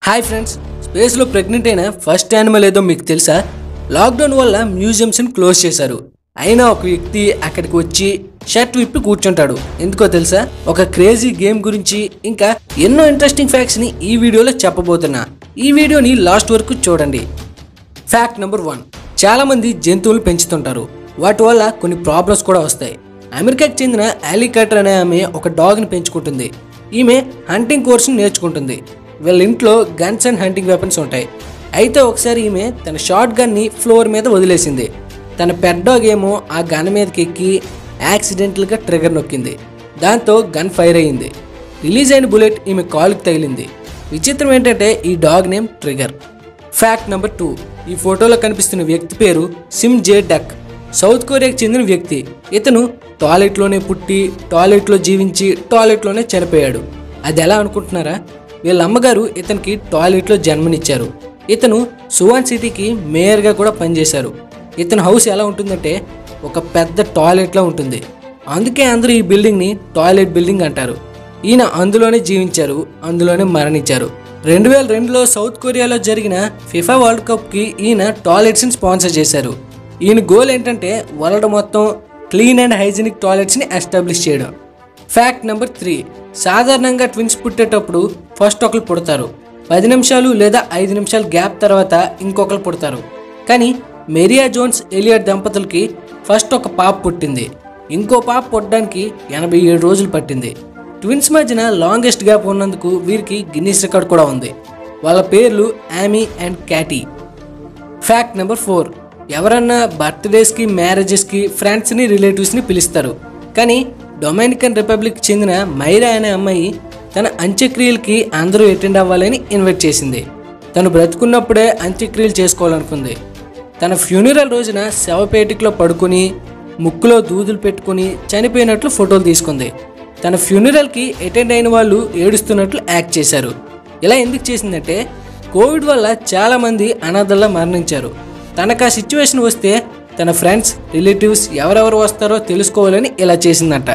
hi friends స్పేస్లో pregnant అయిన first animal ఏదో మీకు తెలుసా లాక్డౌన్ వల్ల మ్యూజియంస్ని క్లోజ్ చేశారు అయినా ఒక వ్యక్తి అక్కడికి వచ్చి షర్ట్ విప్పి కూర్చుంటాడు ఎందుకో తెలుసా ఒక క్రేజీ గేమ్ గురించి ఇంకా ఎన్నో ఇంట్రెస్టింగ్ ఫ్యాక్ట్స్ని ఈ వీడియోలో చెప్పబోతున్నా ఈ వీడియోని లాస్ట్ వరకు చూడండి ఫ్యాక్ట్ నెంబర్ వన్ చాలా మంది జంతువులు పెంచుతుంటారు వాటి వల్ల కొన్ని ప్రాబ్లమ్స్ కూడా వస్తాయి అమెరికాకి చెందిన అలీకటర్ అనే ఆమె ఒక డాగ్ని పెంచుకుంటుంది ఈమె హంటింగ్ కోర్సుని నేర్చుకుంటుంది వీళ్ళ ఇంట్లో గన్స్ అండ్ హంటింగ్ వెపన్స్ ఉంటాయి అయితే ఒకసారి ఈమె తన షార్ట్ గన్ని ఫ్లోర్ మీద వదిలేసింది తన పెట్ డాగ్ ఏమో ఆ గన్ మీదకి ఎక్కి యాక్సిడెంటల్గా ట్రిగర్ నొక్కింది దాంతో గన్ ఫైర్ అయ్యింది రిలీజ్ అయిన బుల్లెట్ ఈమె కాలుకి తగిలింది విచిత్రం ఏంటంటే ఈ dog name trigger fact number two ఈ ఫోటోలో కనిపిస్తున్న వ్యక్తి పేరు సిమ్ జే డక్ సౌత్ కొరియాకి చెందిన వ్యక్తి ఇతను టాయిలెట్లోనే పుట్టి టాయిలెట్లో జీవించి టాయిలెట్లోనే చనిపోయాడు అది ఎలా అనుకుంటున్నారా వీళ్ళ అమ్మగారు ఇతనికి టాయిలెట్లో జన్మనిచ్చారు ఇతను సువాన్ సిటీకి మేయర్గా కూడా పనిచేశారు ఇతని హౌస్ ఎలా ఉంటుందంటే ఒక పెద్ద టాయిలెట్లా ఉంటుంది అందుకే అందరూ ఈ బిల్డింగ్ని టాయిలెట్ బిల్డింగ్ అంటారు ఈయన అందులోనే జీవించారు అందులోనే మరణించారు రెండు వేల రెండులో సౌత్ కొరియాలో జరిగిన ఫిఫా వరల్డ్ కప్కి ఈయన టాయిలెట్స్ని స్పాన్సర్ చేశారు ఈయన గోల్ ఏంటంటే వరల్డ్ మొత్తం క్లీన్ అండ్ హైజీనిక్ టాయిలెట్స్ని ఎస్టాబ్లిష్ చేయడం ఫ్యాక్ట్ నెంబర్ త్రీ సాధారణంగా ట్విన్స్ పుట్టేటప్పుడు ఫస్ట్ ఒకరు పుడతారు పది నిమిషాలు లేదా ఐదు నిమిషాలు గ్యాప్ తర్వాత ఇంకొకరు పుడతారు కానీ మెరియా జోన్స్ ఎలియట్ దంపతులకి ఫస్ట్ ఒక పాప పుట్టింది ఇంకో పాప పుట్టడానికి ఎనభై ఏడు రోజులు పట్టింది ట్విన్స్ మధ్యన లాంగెస్ట్ గ్యాప్ ఉన్నందుకు వీరికి గిన్నీస్ రికార్డ్ కూడా ఉంది వాళ్ళ పేర్లు Amy and Katie fact number four ఎవరన్నా బర్త్డేస్కి మ్యారేజెస్కి ఫ్రెండ్స్ని రిలేటివ్స్ని పిలుస్తారు కానీ డొమినికన్ రిపబ్లిక్ చెందిన మైరా అనే అమ్మాయి తన అంత్యక్రియలకి అందరూ అటెండ్ అవ్వాలని ఇన్వైట్ చేసింది తను బ్రతుకున్నప్పుడే అంత్యక్రియలు చేసుకోవాలనుకుంది తన ఫ్యూనరల్ రోజున శవపేటికలో పడుకుని ముక్కులో దూదులు పెట్టుకుని చనిపోయినట్లు ఫోటోలు తీసుకుంది తన ఫ్యూనరల్కి అటెండ్ అయిన వాళ్ళు ఏడుస్తున్నట్లు యాక్ట్ చేశారు ఇలా ఎందుకు చేసిందంటే కోవిడ్ వల్ల చాలామంది అనాథల్లా మరణించారు తనకు ఆ సిచ్యువేషన్ వస్తే తన ఫ్రెండ్స్ రిలేటివ్స్ ఎవరెవరు వస్తారో తెలుసుకోవాలని ఇలా చేసిందంట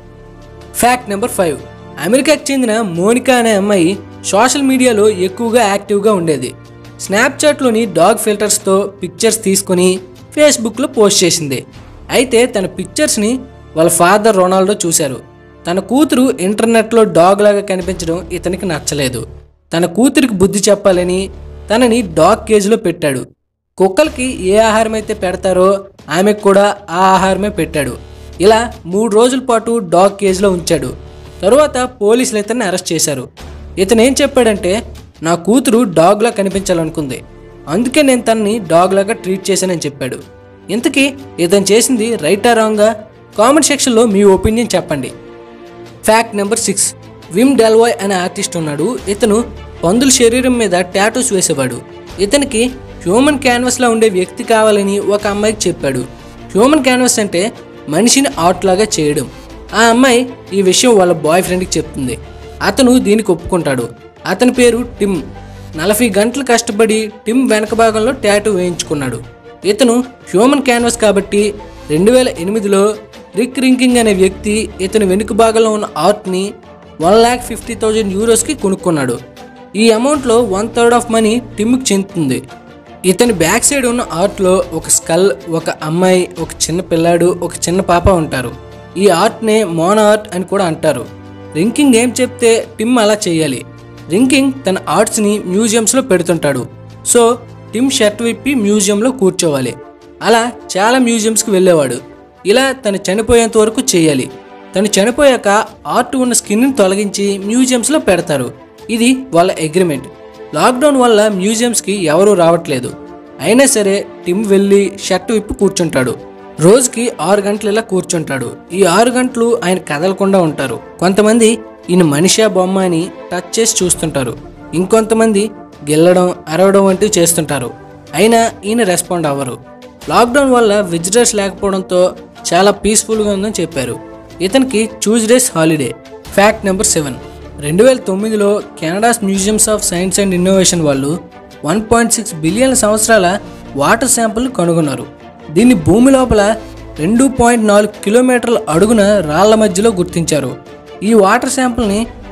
ఫ్యాక్ట్ నెంబర్ ఫైవ్ అమెరికాకి చెందిన మోనికా అనే అమ్మాయి సోషల్ మీడియాలో ఎక్కువగా యాక్టివ్గా ఉండేది స్నాప్చాట్లోని డాగ్ ఫిల్టర్స్తో పిక్చర్స్ తీసుకొని ఫేస్బుక్లో పోస్ట్ చేసింది అయితే తన పిక్చర్స్ని వాళ్ళ ఫాదర్ రొనాల్డో చూశారు తన కూతురు ఇంటర్నెట్లో డాగ్ లాగా కనిపించడం ఇతనికి నచ్చలేదు తన కూతురికి బుద్ధి చెప్పాలని తనని డాగ్ కేజ్లో పెట్టాడు కుక్కలకి ఏ ఆహారం అయితే పెడతారో ఆమెకు కూడా ఆ ఆహారమే పెట్టాడు ఇలా మూడు రోజుల పాటు డాగ్ కేజ్లో ఉంచాడు తరువాత పోలీసులు ఇతన్ని అరెస్ట్ చేశారు ఇతను ఏం చెప్పాడంటే నా కూతురు డాగ్లా కనిపించాలనుకుంది అందుకే నేను తనని డాగ్ లాగా ట్రీట్ చేశానని చెప్పాడు ఇంతకీ ఇతను చేసింది రైటా రాంగా కామెంట్ సెక్షన్లో మీ ఒపీనియన్ చెప్పండి fact number six Wim Delvoye అనే ఆర్టిస్ట్ ఉన్నాడు ఇతను పందుల శరీరం మీద టాటూస్ వేసేవాడు ఇతనికి హ్యూమన్ క్యాన్వాస్లా ఉండే వ్యక్తి కావాలని ఒక అమ్మాయికి చెప్పాడు హ్యూమన్ క్యాన్వాస్ అంటే మనిషిని ఆర్ట్ లాగా చేయడం ఆ అమ్మాయి ఈ విషయం వాళ్ళ బాయ్ ఫ్రెండ్కి చెప్తుంది అతను దీనికి ఒప్పుకుంటాడు అతని పేరు టిమ్ నలభై గంటలు కష్టపడి టిమ్ వెనక భాగంలో టాటూ వేయించుకున్నాడు ఇతను హ్యూమన్ క్యాన్వాస్ కాబట్టి రెండు వేల ఎనిమిదిలో రిక్ రింకింగ్ అనే వ్యక్తి ఇతని వెనుక భాగంలో ఉన్న ఆర్ట్ని వన్ ల్యాక్ ఫిఫ్టీ థౌజండ్ యూరోస్కి కొనుక్కున్నాడు ఈ అమౌంట్లో వన్ థర్డ్ ఆఫ్ మనీ టిమ్కి చెందుతుంది ఇతని బ్యాక్ సైడ్ ఉన్న ఆర్ట్లో ఒక స్కల్ ఒక అమ్మాయి ఒక చిన్న పిల్లాడు ఒక చిన్న పాప ఉంటారు ఈ ఆర్ట్నే మోన్ ఆర్ట్ అని కూడా అంటారు రింకింగ్ ఏం చెప్తే టిమ్ అలా చేయాలి రింకింగ్ తన ఆర్ట్స్ని మ్యూజియంస్లో పెడుతుంటాడు సో టిమ్ షర్ట్ విప్పి మ్యూజియంలో కూర్చోవాలి అలా చాలా మ్యూజియంస్కి వెళ్ళేవాడు ఇలా తను చనిపోయేంత వరకు చేయాలి తను చనిపోయాక ఆర్ట్ ఉన్న స్కిన్ని తొలగించి మ్యూజియంస్లో పెడతారు ఇది వాళ్ళ అగ్రిమెంట్ లాక్డౌన్ వల్ల మ్యూజియంస్కి ఎవరూ రావట్లేదు అయినా సరే టిమ్ వెళ్ళి షర్ట్ విప్పి కూర్చుంటాడు రోజుకి ఆరు గంటలు ఇలా కూర్చుంటాడు ఈ ఆరు గంటలు ఆయన కదలకుండా ఉంటారు కొంతమంది ఈయన మనిషా బొమ్మ అని టచ్ చేసి చూస్తుంటారు ఇంకొంతమంది గిల్లడం అరవడం వంటివి చేస్తుంటారు అయినా ఈయన రెస్పాండ్ అవ్వరు లాక్డౌన్ వల్ల విజిటర్స్ లేకపోవడంతో చాలా పీస్ఫుల్గా ఉందని చెప్పారు ఇతనికి Tuesdays holiday fact number seven రెండు వేల తొమ్మిదిలో Canada's museums of science and innovation వాళ్ళు వన్ పాయింట్ సిక్స్ బిలియన్ సంవత్సరాల వాటర్ శాంపుల్ కనుగొన్నారు దీన్ని భూమి లోపల రెండు పాయింట్ నాలుగు కిలోమీటర్ల అడుగున రాళ్ల మధ్యలో గుర్తించారు ఈ వాటర్ శాంపుల్ని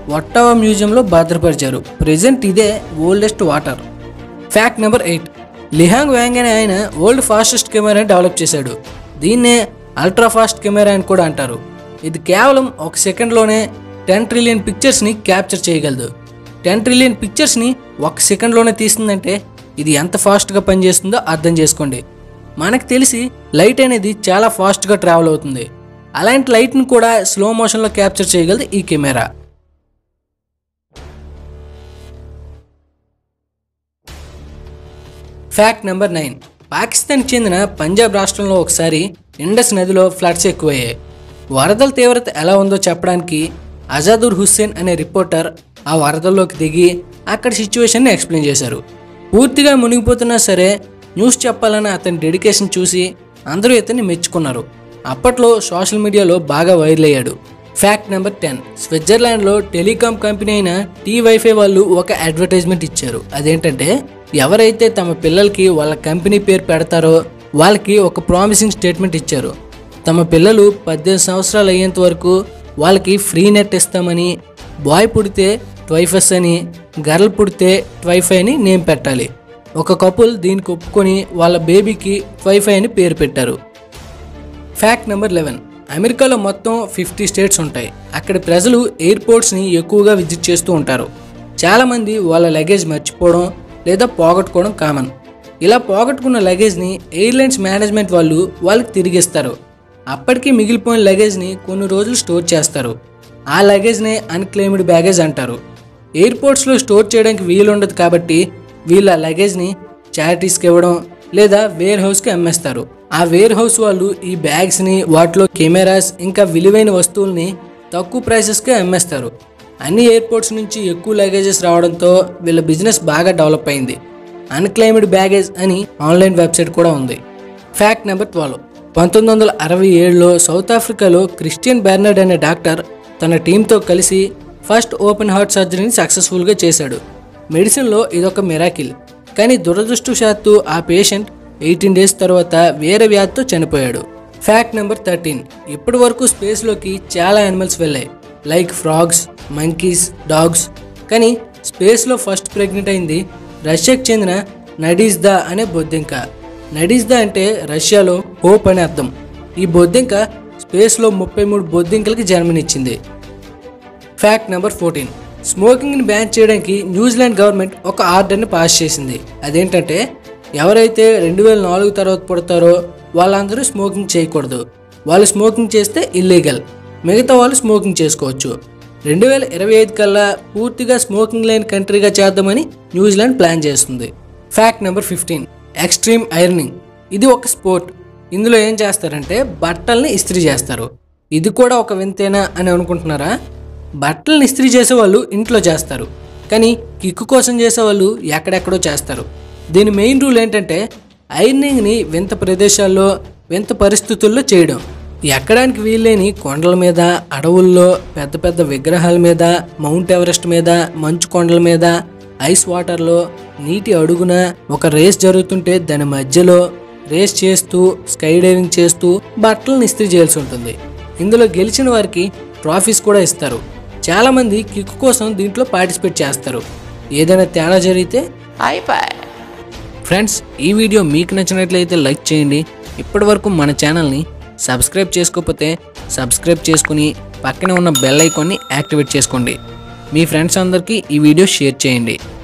ఒట్టావా మ్యూజియంలో భద్రపరిచారు ప్రెజెంట్ ఇదే oldest water fact number eight Lihong Wang అనే ఆయన వరల్డ్ ఫాస్టెస్ట్ కెమెరాని డెవలప్ చేశాడు దీన్నే అల్ట్రా ఫాస్ట్ కెమెరా అని కూడా అంటారు ఇది కేవలం ఒక సెకండ్లోనే టెన్ ట్రిలియన్ పిక్చర్స్ని క్యాప్చర్ చేయగలదు టెన్ ట్రిలియన్ పిక్చర్స్ని ఒక సెకండ్లోనే తీస్తుందంటే ఇది ఎంత ఫాస్ట్గా పనిచేస్తుందో అర్థం చేసుకోండి మనకు తెలిసి లైట్ అనేది చాలా ఫాస్ట్గా ట్రావెల్ అవుతుంది అలాంటి లైట్ని కూడా స్లో మోషన్లో క్యాప్చర్ చేయగలదు ఈ కెమెరా ఫ్యాక్ట్ నెంబర్ నైన్ పాకిస్తాన్కి చెందిన పంజాబ్ రాష్ట్రంలో ఒకసారి ఇండస్ నదిలో ఫ్లడ్స్ ఎక్కువయ్యాయి వరదల తీవ్రత ఎలా ఉందో చెప్పడానికి అజాదుర్ హుస్సేన్ అనే రిపోర్టర్ ఆ వరదల్లోకి దిగి అక్కడ సిచ్యువేషన్ని ఎక్స్ప్లెయిన్ చేశారు పూర్తిగా మునిగిపోతున్నా సరే న్యూస్ చెప్పాలన్న అతని డెడికేషన్ చూసి అందరూ ఇతన్ని మెచ్చుకున్నారు అప్పట్లో సోషల్ మీడియాలో బాగా వైరల్ అయ్యాడు ఫ్యాక్ట్ నెంబర్ టెన్ స్విట్జర్లాండ్లో టెలికాం కంపెనీ అయిన టీ వైఫై వాళ్ళు ఒక అడ్వర్టైజ్మెంట్ ఇచ్చారు అదేంటంటే ఎవరైతే తమ పిల్లలకి వాళ్ళ కంపెనీ పేరు పెడతారో వాళ్ళకి ఒక ప్రామిసింగ్ స్టేట్మెంట్ ఇచ్చారు తమ పిల్లలు పద్దెనిమిది సంవత్సరాలు అయ్యేంత వరకు వాళ్ళకి ఫ్రీ నెట్ ఇస్తామని బాయ్ పుడితే ట్వైఫస్ అని గర్ల్ పుడితే ట్వైఫై అని నేమ్ పెట్టాలి ఒక కపుల్ దీనికి ఒప్పుకొని వాళ్ళ బేబీకి ట్వైఫై అని పేరు పెట్టారు ఫ్యాక్ట్ నెంబర్ లెవెన్ అమెరికాలో మొత్తం ఫిఫ్టీ స్టేట్స్ ఉంటాయి అక్కడి ప్రజలు ఎయిర్పోర్ట్స్ని ఎక్కువగా విజిట్ చేస్తూ ఉంటారు చాలామంది వాళ్ళ లగేజ్ మర్చిపోవడం లేదా పోగొట్టుకోవడం కామన్ ఇలా పోగొట్టుకున్న లగేజ్ని ఎయిర్లైన్స్ మేనేజ్మెంట్ వాళ్ళు వాళ్ళకి తిరిగిస్తారు అప్పటికి మిగిలిపోయిన లగేజ్ని కొన్ని రోజులు స్టోర్ చేస్తారు ఆ లగేజ్నే అన్క్లెయిమ్డ్ బ్యాగేజ్ అంటారు ఎయిర్పోర్ట్స్లో స్టోర్ చేయడానికి వీలు ఉండదు కాబట్టి వీళ్ళ లగేజ్ని చారిటీస్కి ఇవ్వడం లేదా వేర్ హౌస్కి అమ్మేస్తారు ఆ వేర్ హౌస్ వాళ్ళు ఈ బ్యాగ్స్ని వాటిలో కెమెరాస్ ఇంకా విలువైన వస్తువుల్ని తక్కువ ప్రైసెస్కి అమ్మేస్తారు అన్ని ఎయిర్పోర్ట్స్ నుంచి ఎక్కువ లగేజెస్ రావడంతో వీళ్ళ బిజినెస్ బాగా డెవలప్ అయింది అన్క్లైమ్డ్ బ్యాగేజ్ అని ఆన్లైన్ వెబ్సైట్ కూడా ఉంది ఫ్యాక్ట్ నెంబర్ ట్వెల్వ్ పంతొమ్మిది వందల అరవై ఏడులో సౌత్ ఆఫ్రికాలో క్రిస్టియన్ బెర్నర్డ్ అనే డాక్టర్ తన టీంతో కలిసి ఫస్ట్ ఓపెన్ హార్ట్ సర్జరీని సక్సెస్ఫుల్గా చేశాడు మెడిసిన్లో ఇదొక మిరాకిల్ కానీ దురదృష్టవశాత్తు ఆ పేషెంట్ ఎయిటీన్ డేస్ తర్వాత వేరే వ్యాధితో చనిపోయాడు ఫ్యాక్ట్ నెంబర్ థర్టీన్ ఇప్పటి వరకు స్పేస్లోకి చాలా యానిమల్స్ వెళ్ళాయి లైక్ ఫ్రాగ్స్ మంకీస్ డాగ్స్ కానీ స్పేస్లో ఫస్ట్ ప్రెగ్నెంట్ అయింది రష్యాకి చెందిన నడీజ్దా అనే బొద్దింక నడీజ్దా అంటే రష్యాలో హోప్ అనే అర్థం ఈ బొద్దింక స్పేస్లో ముప్పై మూడు బొద్దింకలకి జన్మనిచ్చింది ఫ్యాక్ట్ నెంబర్ ఫోర్టీన్ స్మోకింగ్ని బ్యాన్ చేయడానికి న్యూజిలాండ్ గవర్నమెంట్ ఒక ఆర్డర్ని పాస్ చేసింది అదేంటంటే ఎవరైతే రెండు వేల నాలుగు తర్వాత పుడతారో వాళ్ళందరూ స్మోకింగ్ చేయకూడదు వాళ్ళు స్మోకింగ్ చేస్తే ఇల్లీగల్ మిగతా వాళ్ళు స్మోకింగ్ చేసుకోవచ్చు రెండు వేల ఇరవై ఐదు కల్లా పూర్తిగా స్మోకింగ్ లేని కంట్రీగా చేద్దామని న్యూజిలాండ్ ప్లాన్ చేస్తుంది fact number fifteen extreme ironing ఇది ఒక స్పోర్ట్ ఇందులో ఏం చేస్తారంటే బట్టల్ని ఇస్త్రీ చేస్తారు ఇది కూడా ఒక వింతేనా అని అనుకుంటున్నారా బట్టలను ఇస్త్రీ చేసేవాళ్ళు ఇంట్లో చేస్తారు కానీ కిక్కు కోసం చేసేవాళ్ళు ఎక్కడెక్కడో చేస్తారు దీని మెయిన్ రూల్ ఏంటంటే ఐరనింగ్ని వింత ప్రదేశాల్లో వింత పరిస్థితుల్లో చేయడం ఎక్కడానికి వీల్లేని కొండల మీద అడవుల్లో పెద్ద పెద్ద విగ్రహాల మీద మౌంట్ ఎవరెస్ట్ మీద మంచు కొండల మీద ఐస్ వాటర్లో నీటి అడుగున ఒక రేస్ జరుగుతుంటే దాని మధ్యలో రేస్ చేస్తూ స్కై డైవింగ్ చేస్తూ బట్టలను ఇస్త్రీ చేయాల్సి ఉంటుంది ఇందులో గెలిచిన వారికి ట్రాఫీస్ కూడా ఇస్తారు చాలామంది కిక్ కోసం దీంట్లో పార్టిసిపేట్ చేస్తారు ఏదైనా తేడా జరిగితే ఫ్రెండ్స్ ఈ వీడియో మీకు నచ్చినట్లయితే లైక్ చేయండి ఇప్పటి వరకు మన ఛానల్ని సబ్స్క్రైబ్ చేసుకోకపోతే సబ్స్క్రైబ్ చేసుకుని పక్కనే ఉన్న బెల్ ఐకాన్ని యాక్టివేట్ చేసుకోండి మీ ఫ్రెండ్స్ అందరికీ ఈ వీడియో షేర్ చేయండి